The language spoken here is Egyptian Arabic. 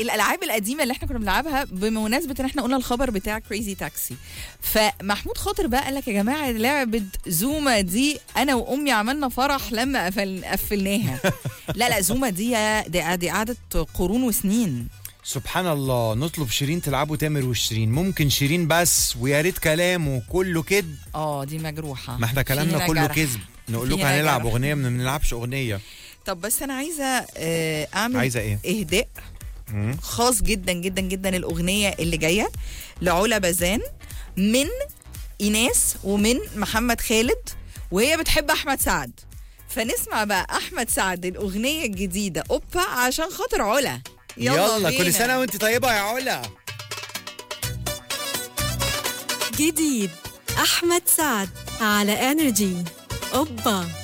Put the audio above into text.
الالعاب القديمه اللي احنا كنا بنلعبها بمناسبه ان احنا قلنا الخبر بتاع كريزي تاكسي فمحمود خاطر بقى قال لك يا جماعه لعبه زوما دي انا وامي عملنا فرح لما قفل قفلناها لا لا زوما دي دي, دي قعدت قرون وسنين سبحان الله نطلب شيرين تلعبوا تامر وشيرين ممكن شيرين بس ويا ريت كلامه كله كذب اه دي مجروحه ما احنا كلامنا فينا كله جرح. كذب نقول لكم فينا هنلعب جرح. اغنيه ما بنلعبش اغنيه طب بس انا عايزه آه، اعمل عايزه ايه اهداء مم. خاص جدا جدا جدا الاغنيه اللي جايه لعلا بازان من ايناس ومن محمد خالد وهي بتحب احمد سعد فنسمع بقى احمد سعد الاغنيه الجديده اوبا عشان خاطر علا يلا, يلا بينا. كل سنه وانت طيبه يا علا جديد أحمد سعد على انرجي أوبا